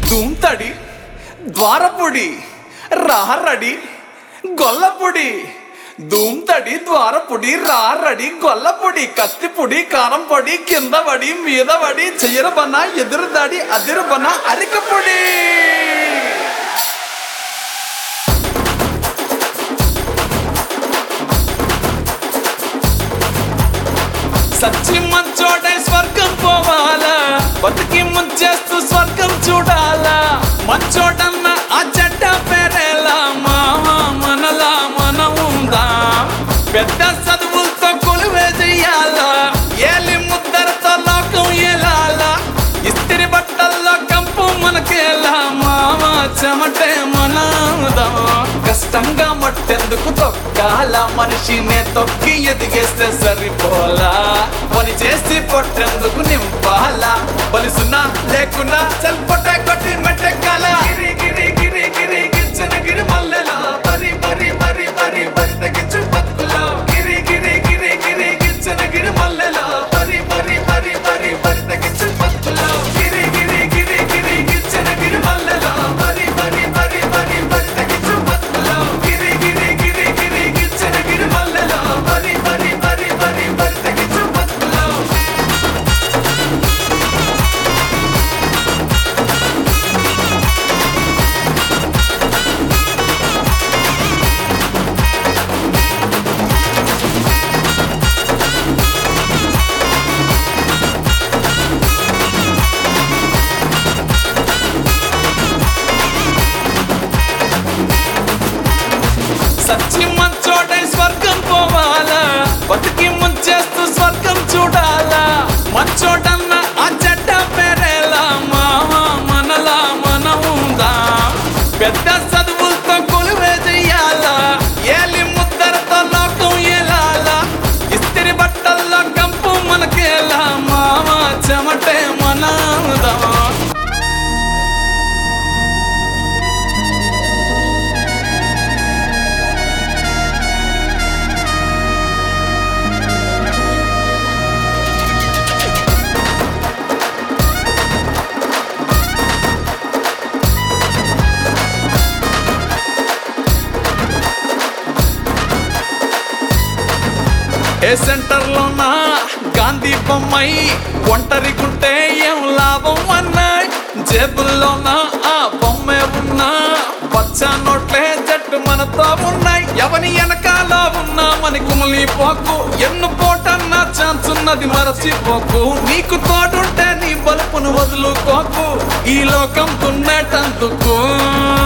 ధూమ్తడి ద్వారపుడి రారడి గొల్లపుడి ధూమ్తడి ద్వారపుడి రారడి గొల్లపుడి కత్తిపుడి కారం పొడి కింద పడి మీద పడి చెయ్యరబన ఎదురుదాడి అదిరుబన అరికపుడి సచ్చి మంచోడై స్వర్గం పోవాలా బతికి ముంచేస్తూ స్వర్గం చూడాలా మంచోడన్న ఆ చెడ్డ పేరేలా మావా మనలా మన ఉందా పెద్ద చదువులతో కొలువే చెయ్యాలా ఏలి ముద్దరతో లోకం ఏలాలా ఇస్తిరి బట్టల్లో కంపు మనకేలా మావా చెమటే మనదా కష్టంగా మట్టెందుకు తొక్కాల మనిషినే తొక్కి ఎదిగేస్తే సరిపోలా పని చేసి పొట్టెందుకు నింపాలా బలిసున్నా లేకున్నా చల్పొట్ట కొట్టి మెట్టెక్కాల గిరి గిరి గిరి గిరి గిచ్చన గిరి మల్లెలా పరి పరి పరి పరి పరి తగ్గించు బతుకులో గిరి గిరి గిరి గిరి గిచ్చన గిరి మల్లెలా పరి పరి పరి పరి పరి తగ్గించు బతుకులో గిరి గిరి గిరి గిరి గిచ్చన గిరి మల్లెలా పరి పరి పరి పరి పరి తగ్గించు బతుకులో గిరి గిరి గిరి గిరి గిచ్చన గిరి మల్లెలా పరి పరి పరి పరి పరి తగ్గించు బతుకులో సచ్చి మంచోడై స్వర్గం పోవాలా బతికి ముంచేస్తూ స్వర్గం చూడాలా మంచోడన్న ఆ చెడ్డ పేరేలా మావా మనలా మన ఉందా పెద్ద చదువులతో కొలువే చెయ్యాలా ఏలి ముద్దరతో లోకం ఏలాలా ఇస్తిరి బట్టల్లో కంపు మనకేలా మావా చెమటే మనదా ఏ సెంటర్లోనా గాంధీ బొమ్మై ఒంటరి గుంటే ఏం లాభం అన్నాయ్ జేబుల్లోనా ఆ బొమ్మే ఉన్నా పచ్చ నోట్లే జట్టు మనతో ఉన్నాయి ఎవని వెనకాల ఉన్నా మన కుమలి పోకు ఎన్ను పోటన్న ఛాన్స్ ఉన్నది మరచిపోకు నీకు తోడుంటే నీ బలుపును వదులుకోకు ఈ లోకం తున్నేటందుకు